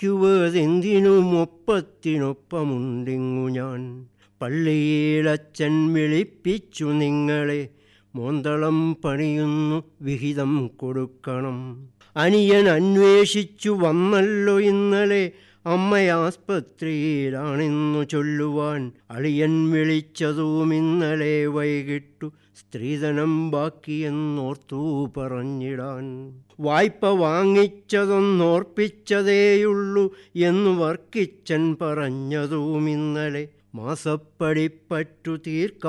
വിളിക്കുവതെന്തിനും ഒപ്പത്തിനൊപ്പമുണ്ടിങ്ങു ഞാൻ പള്ളിയിലച്ചൻ വിളിപ്പിച്ചു നിങ്ങളെ മോന്തളം പണിയുന്നു വിഹിതം കൊടുക്കണം അനിയൻ അന്വേഷിച്ചു വന്നല്ലോ ഇന്നലെ അമ്മ ആസ്പത്രിയിലാണെന്നു ചൊല്ലുവാൻ അളിയൻ വിളിച്ചതും ഇന്നലെ വൈകിട്ടു സ്ത്രീധനം ബാക്കിയെന്നോർത്തു പറഞ്ഞിടാൻ വായ്പ വാങ്ങിച്ചതൊന്നോർപ്പിച്ചതേയുള്ളൂ എന്നു വർക്കിച്ചൻ പറഞ്ഞതും ഇന്നലെ മാസപ്പടിപ്പറ്റു തീർക്കാൻ